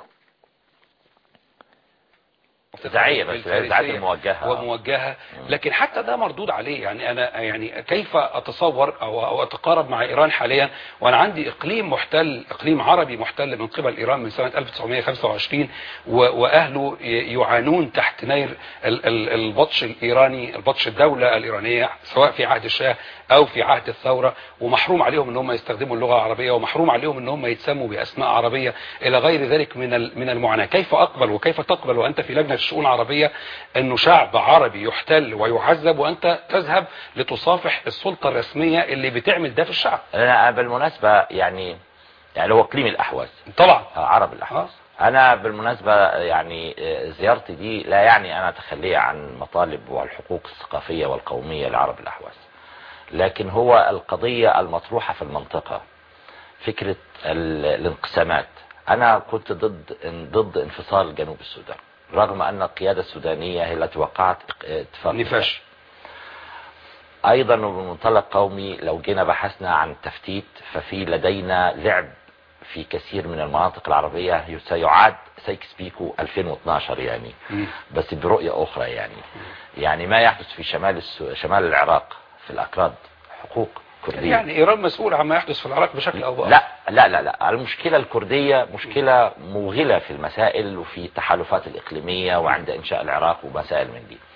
دعية بس الدعاية الموجهة وموجهة لكن حتى ده مردود عليه يعني أنا يعني كيف أتصور أو, أو أتقارب مع إيران حاليا وأنا عندي إقليم محتل إقليم عربي محتل من قبل إيران من سنة 1925 وأهله يعانون تحت نير البطش الإيراني البطش الدولة الإيرانية سواء في عهد الشاه أو في عهد الثورة ومحروم عليهم أن هم يستخدموا اللغة العربية ومحروم عليهم أن هم يتسموا بأسماء عربية إلى غير ذلك من من المعاناة كيف أقبل وكيف تقبل وأنت في لجنة الشؤون العربية أنه شعب عربي يحتل ويعذب وأنت تذهب لتصافح السلطة الرسمية اللي بتعمل ده في الشعب أنا بالمناسبة يعني يعني هو اقليم الأحواز طبعا عرب الأحواز أنا بالمناسبة يعني زيارتي دي لا يعني أنا تخلي عن مطالب والحقوق الثقافية والقومية لعرب الأحواز لكن هو القضية المطروحة في المنطقة فكرة الانقسامات أنا كنت ضد ضد انفصال جنوب السودان رغم أن القيادة السودانية هي التي وقعت اتفاق نفاش أيضا من منطلق قومي لو جينا بحثنا عن التفتيت ففي لدينا لعب في كثير من المناطق العربية سيعاد سايكس بيكو 2012 يعني بس برؤية أخرى يعني يعني ما يحدث في شمال شمال العراق في الأكراد حقوق كردية يعني إيران مسؤولة عما يحدث في العراق بشكل أو بآخر لا لا لا لا المشكلة الكردية مشكلة موغلة في المسائل وفي التحالفات الإقليمية وعند إنشاء العراق ومسائل من دي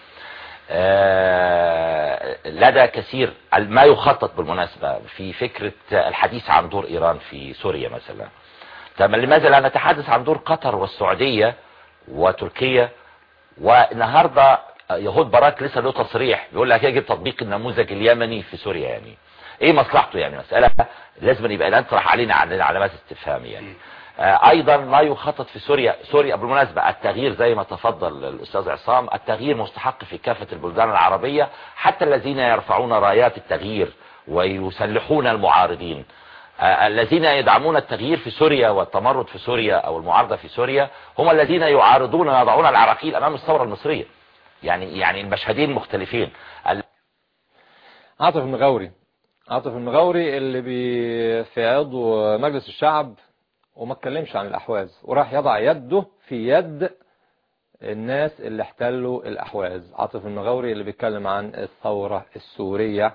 آه لدى كثير ما يخطط بالمناسبة في فكرة الحديث عن دور إيران في سوريا مثلا طب لماذا لا نتحدث عن دور قطر والسعودية وتركيا والنهاردة يهود باراك لسه له تصريح بيقول لك يجب تطبيق النموذج اليمني في سوريا يعني ايه مصلحته يعني مسألة لازم يبقى نطرح علينا علامات استفهام يعني آه ايضا ما يخطط في سوريا سوريا بالمناسبة التغيير زي ما تفضل الاستاذ عصام التغيير مستحق في كافة البلدان العربية حتى الذين يرفعون رايات التغيير ويسلحون المعارضين آه الذين يدعمون التغيير في سوريا والتمرد في سوريا او المعارضة في سوريا هم الذين يعارضون ويضعون العراقيل امام الثورة المصرية يعني يعني المشهدين مختلفين عاطف المغاوري عاطف المغاوري اللي بي في عضو مجلس الشعب وما اتكلمش عن الأحواز وراح يضع يده في يد الناس اللي احتلوا الأحواز عاطف المغاوري اللي بيتكلم عن الثورة السورية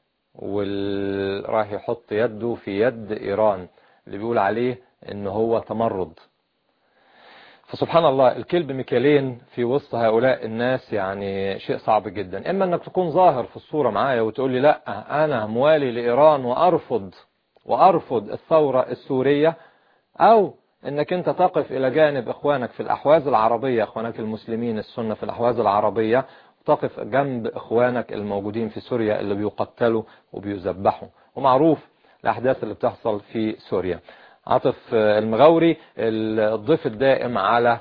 وراح يحط يده في يد إيران اللي بيقول عليه ان هو تمرد فسبحان الله الكلب مكيالين في وسط هؤلاء الناس يعني شيء صعب جدا اما انك تكون ظاهر في الصورة معايا وتقول لي لا انا موالي لإيران وارفض وارفض الثورة السورية او انك انت تقف الى جانب اخوانك في الاحواز العربية اخوانك المسلمين السنة في الاحواز العربية تقف جنب اخوانك الموجودين في سوريا اللي بيقتلوا وبيذبحوا ومعروف الاحداث اللي بتحصل في سوريا عاطف المغاوري الضيف الدائم على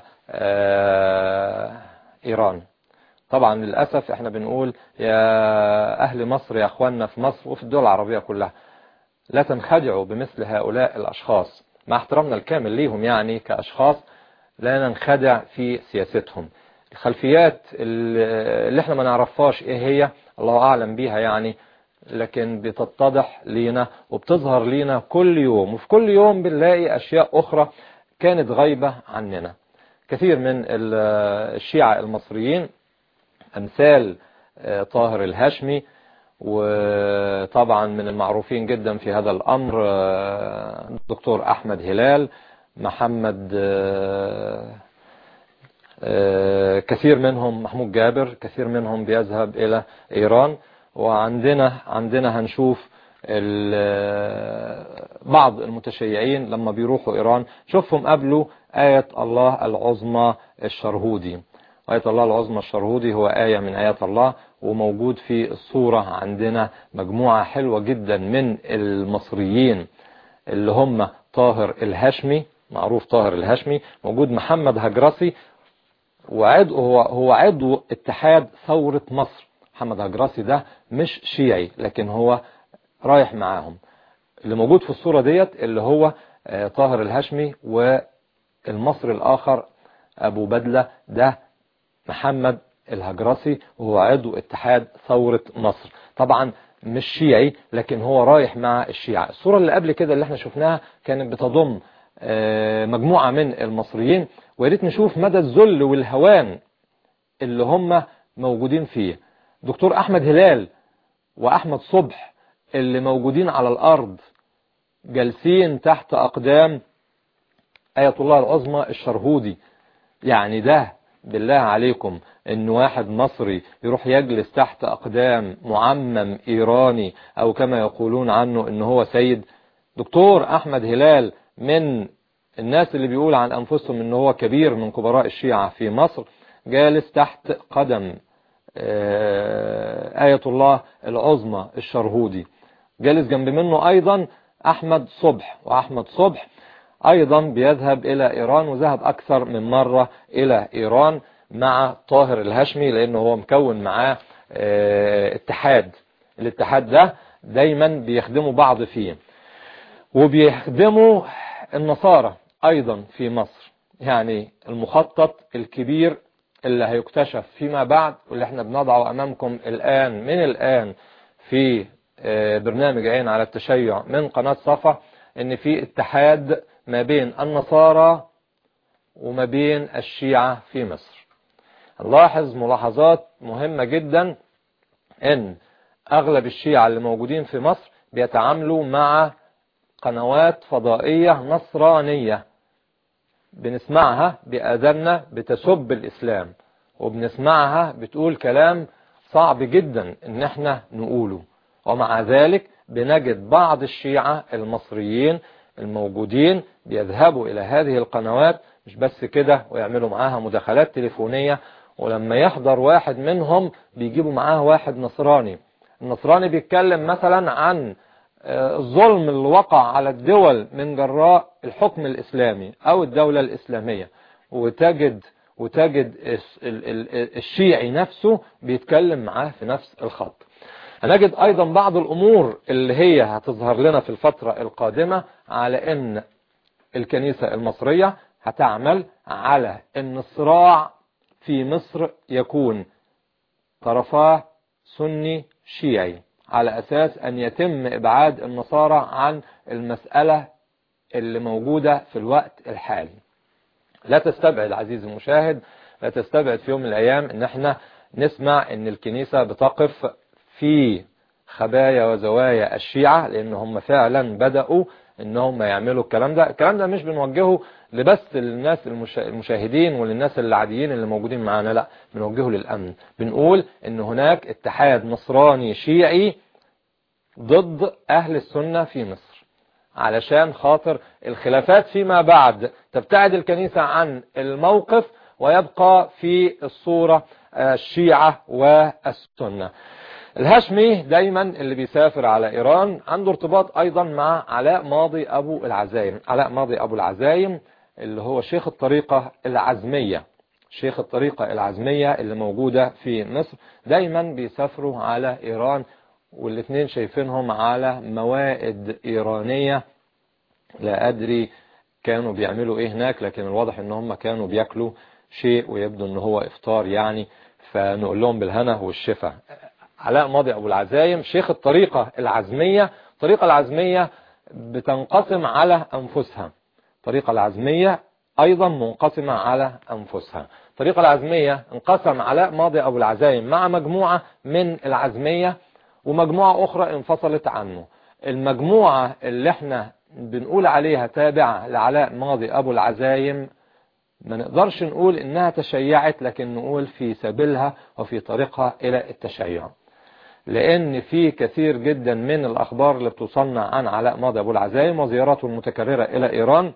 ايران طبعا للأسف احنا بنقول يا اهل مصر يا اخواننا في مصر وفي الدول العربية كلها لا تنخدعوا بمثل هؤلاء الاشخاص مع احترامنا الكامل ليهم يعني كاشخاص لا ننخدع في سياستهم الخلفيات اللي احنا ما نعرفهاش ايه هي الله اعلم بيها يعني لكن بتتضح لينا وبتظهر لينا كل يوم وفي كل يوم بنلاقي أشياء أخرى كانت غايبة عننا كثير من الشيعة المصريين أمثال طاهر الهاشمي وطبعا من المعروفين جدا في هذا الأمر الدكتور أحمد هلال محمد كثير منهم محمود جابر كثير منهم بيذهب إلى إيران وعندنا عندنا هنشوف بعض المتشيعين لما بيروحوا إيران شوفهم قبلوا آية الله العظمى الشرهودي آية الله العظمى الشرهودي هو آية من آيات الله وموجود في الصورة عندنا مجموعة حلوة جدا من المصريين اللي هم طاهر الهاشمي معروف طاهر الهاشمي موجود محمد هجرسي وعضو هو هو عضو اتحاد ثورة مصر محمد هجراسي ده مش شيعي لكن هو رايح معاهم اللي موجود في الصورة ديت اللي هو آه، طاهر الهاشمي والمصري الآخر أبو بدلة ده محمد الهجرسي وهو عضو اتحاد ثورة مصر طبعا مش شيعي لكن هو رايح مع الشيعة الصورة اللي قبل كده اللي احنا شفناها كانت بتضم آه، مجموعة من المصريين وياريت نشوف مدى الذل والهوان اللي هم موجودين فيه دكتور أحمد هلال وأحمد صبح اللي موجودين على الأرض جالسين تحت أقدام آية الله العظمى الشرهودي يعني ده بالله عليكم ان واحد مصري يروح يجلس تحت اقدام معمم ايراني او كما يقولون عنه ان هو سيد دكتور احمد هلال من الناس اللي بيقول عن انفسهم ان هو كبير من كبراء الشيعة في مصر جالس تحت قدم آه، آية الله العظمى الشرهودي جالس جنب منه ايضا احمد صبح واحمد صبح ايضا بيذهب الى ايران وذهب اكثر من مرة الى ايران مع طاهر الهاشمي لانه هو مكون معاه آه، اتحاد الاتحاد ده دايما بيخدموا بعض فيه وبيخدموا النصارى ايضا في مصر يعني المخطط الكبير اللي هيكتشف فيما بعد واللي احنا بنضعه امامكم الان من الان في آه، برنامج عين على التشيع من قناة صفا ان في اتحاد ما بين النصارى وما بين الشيعة في مصر نلاحظ ملاحظات مهمة جدا ان اغلب الشيعة اللي موجودين في مصر بيتعاملوا مع قنوات فضائية نصرانية بنسمعها بآذاننا بتسب الإسلام وبنسمعها بتقول كلام صعب جدا ان احنا نقوله ومع ذلك بنجد بعض الشيعة المصريين الموجودين بيذهبوا إلى هذه القنوات مش بس كده ويعملوا معاها مداخلات تليفونية ولما يحضر واحد منهم بيجيبوا معاه واحد نصراني النصراني بيتكلم مثلا عن آه، الظلم اللي وقع على الدول من جراء الحكم الإسلامي أو الدولة الإسلامية وتجد وتجد الس- ال- ال- الشيعي نفسه بيتكلم معاه في نفس الخط هنجد أيضا بعض الأمور اللي هي هتظهر لنا في الفترة القادمة على أن الكنيسة المصرية هتعمل على أن الصراع في مصر يكون طرفاه سني شيعي على أساس أن يتم إبعاد النصارى عن المسألة اللي موجودة في الوقت الحالي لا تستبعد عزيزي المشاهد لا تستبعد في يوم من الأيام أن احنا نسمع أن الكنيسة بتقف في خبايا وزوايا الشيعة لأن هم فعلا بدأوا ان هم يعملوا الكلام ده الكلام ده مش بنوجهه لبس للناس المشا- المشاهدين وللناس العاديين اللي موجودين معانا لا بنوجهه للأمن بنقول ان هناك اتحاد نصراني شيعي ضد أهل السنة في مصر علشان خاطر الخلافات فيما بعد تبتعد الكنيسة عن الموقف ويبقى في الصورة آه، الشيعة والسنة الهاشمي دايما اللي بيسافر على ايران عنده ارتباط ايضا مع علاء ماضي ابو العزايم علاء ماضي ابو العزايم اللي هو شيخ الطريقة العزمية شيخ الطريقة العزمية اللي موجودة في مصر دايما بيسافروا على ايران والاثنين شايفينهم على موائد ايرانية لا ادري كانوا بيعملوا ايه هناك لكن الواضح ان هم كانوا بياكلوا شيء ويبدو ان هو افطار يعني فنقول لهم بالهنا والشفا علاء ماضي ابو العزايم شيخ الطريقة العزمية الطريقة العزمية بتنقسم على انفسها الطريقة العزمية ايضا منقسمة على انفسها الطريقة العزمية انقسم علاء ماضي ابو العزايم مع مجموعة من العزمية ومجموعة اخرى انفصلت عنه المجموعة اللي احنا بنقول عليها تابعة لعلاء ماضي ابو العزايم ما نقدرش نقول انها تشيعت لكن نقول في سبيلها وفي طريقها الى التشيع لان في كثير جدا من الاخبار اللي بتوصلنا عن علاء ماضي ابو العزايم وزياراته المتكررة الى ايران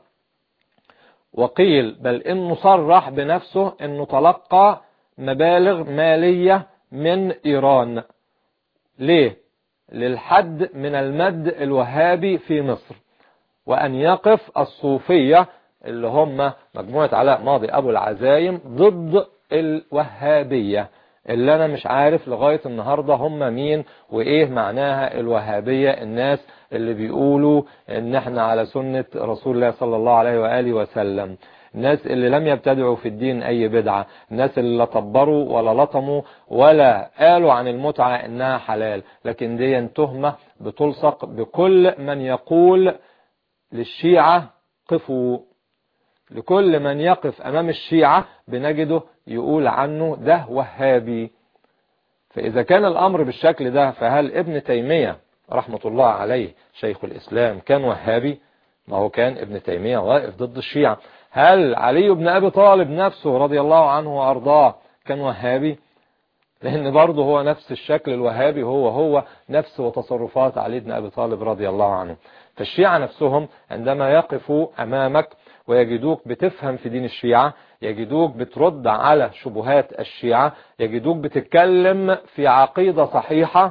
وقيل بل انه صرح بنفسه انه تلقى مبالغ مالية من ايران ليه للحد من المد الوهابي في مصر وأن يقف الصوفية اللي هم مجموعة علاء ماضي أبو العزايم ضد الوهابية اللي انا مش عارف لغاية النهاردة هم مين وايه معناها الوهابية الناس اللي بيقولوا ان احنا على سنة رسول الله صلى الله عليه وآله وسلم الناس اللي لم يبتدعوا في الدين اي بدعة الناس اللي لا طبروا ولا لطموا ولا قالوا عن المتعة انها حلال لكن دي تهمة بتلصق بكل من يقول للشيعة قفوا لكل من يقف امام الشيعة بنجده يقول عنه ده وهابي فاذا كان الامر بالشكل ده فهل ابن تيمية رحمة الله عليه شيخ الاسلام كان وهابي ما هو كان ابن تيمية واقف ضد الشيعة هل علي بن ابي طالب نفسه رضي الله عنه وارضاه كان وهابي لان برضه هو نفس الشكل الوهابي هو هو نفس وتصرفات علي بن ابي طالب رضي الله عنه فالشيعة نفسهم عندما يقفوا امامك ويجدوك بتفهم في دين الشيعة يجدوك بترد على شبهات الشيعة يجدوك بتتكلم في عقيدة صحيحة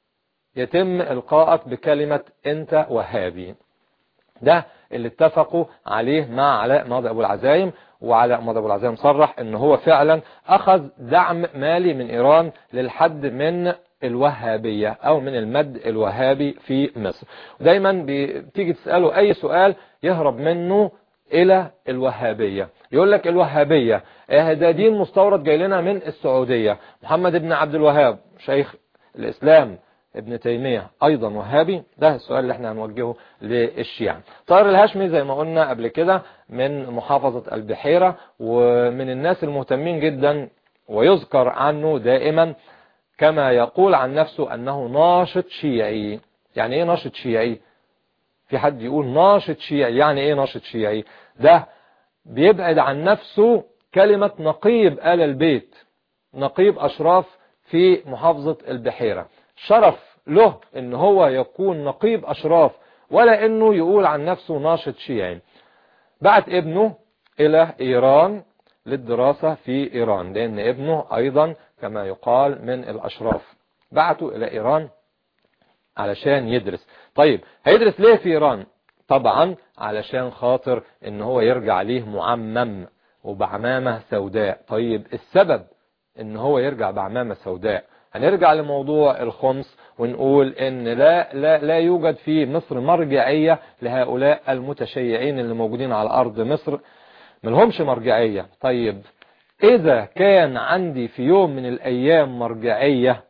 يتم إلقائك بكلمة أنت وهابي ده اللي اتفقوا عليه مع علاء ماضي أبو العزايم وعلاء ماضي أبو العزايم صرح ان هو فعلا أخذ دعم مالي من إيران للحد من الوهابية أو من المد الوهابي في مصر دايما بتيجي تسأله أي سؤال يهرب منه الى الوهابية يقول لك الوهابية اه ده دين مستورد جاي لنا من السعودية محمد بن عبد الوهاب شيخ الاسلام ابن تيمية ايضا وهابي ده السؤال اللي احنا هنوجهه للشيعة طاهر الهاشمي زي ما قلنا قبل كده من محافظة البحيرة ومن الناس المهتمين جدا ويذكر عنه دائما كما يقول عن نفسه انه ناشط شيعي يعني ايه ناشط شيعي في حد يقول ناشط شيعي يعني ايه ناشط شيعي ده بيبعد عن نفسه كلمة نقيب آل البيت نقيب أشراف في محافظة البحيرة شرف له ان هو يكون نقيب أشراف ولا انه يقول عن نفسه ناشط شيعي بعت ابنه الى ايران للدراسة في ايران لان ابنه ايضا كما يقال من الاشراف بعته الى ايران علشان يدرس طيب هيدرس ليه في ايران طبعا علشان خاطر ان هو يرجع ليه معمم وبعمامة سوداء طيب السبب ان هو يرجع بعمامة سوداء هنرجع لموضوع الخمس ونقول ان لا لا لا يوجد في مصر مرجعية لهؤلاء المتشيعين اللي موجودين على ارض مصر ملهمش مرجعية طيب اذا كان عندي في يوم من الايام مرجعية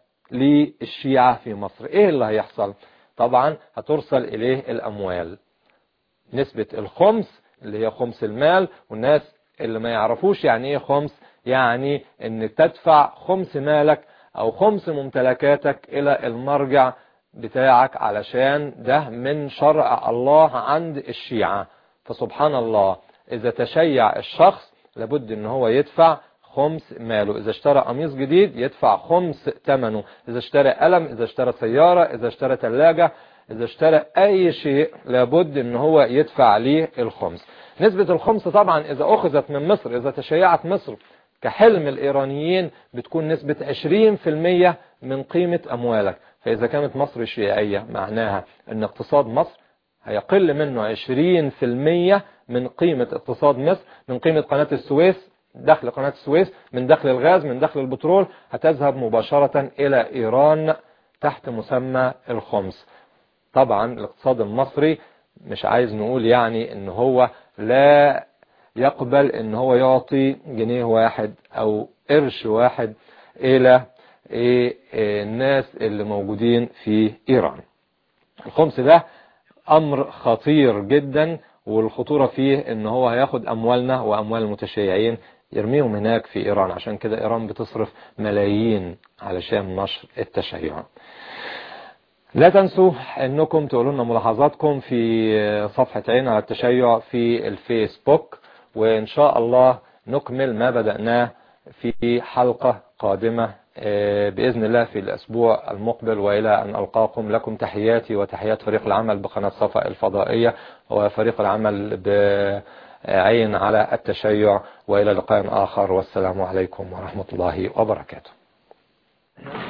للشيعة في مصر ايه اللي هيحصل طبعا هترسل اليه الاموال نسبة الخمس اللي هي خمس المال والناس اللي ما يعرفوش يعني ايه خمس يعني ان تدفع خمس مالك او خمس ممتلكاتك الى المرجع بتاعك علشان ده من شرع الله عند الشيعة فسبحان الله اذا تشيع الشخص لابد ان هو يدفع خمس ماله إذا اشترى قميص جديد يدفع خمس ثمنه إذا اشترى قلم إذا اشترى سيارة إذا اشترى ثلاجة إذا اشترى أي شيء لابد ان هو يدفع عليه الخمس نسبة الخمس طبعا إذا أخذت من مصر إذا تشيعت مصر كحلم الإيرانيين بتكون نسبة 20% من قيمة أموالك فإذا كانت مصر شيعية معناها أن اقتصاد مصر هيقل منه 20% من قيمة اقتصاد مصر من قيمة قناة السويس دخل قناة السويس من دخل الغاز من دخل البترول هتذهب مباشرة إلى إيران تحت مسمى الخمس طبعا الاقتصاد المصري مش عايز نقول يعني ان هو لا يقبل ان هو يعطي جنيه واحد او قرش واحد الى إيه الناس اللي موجودين في ايران الخمس ده امر خطير جدا والخطورة فيه ان هو هياخد اموالنا واموال المتشيعين يرميهم هناك في ايران عشان كده ايران بتصرف ملايين علشان نشر التشيع لا تنسوا انكم تقولوا لنا ملاحظاتكم في صفحة عين على التشيع في الفيسبوك وان شاء الله نكمل ما بدأناه في حلقة قادمة بإذن الله في الأسبوع المقبل وإلى أن ألقاكم لكم تحياتي وتحيات فريق العمل بقناة صفا الفضائية وفريق العمل بعين على التشيع وإلى لقاء آخر والسلام عليكم ورحمة الله وبركاته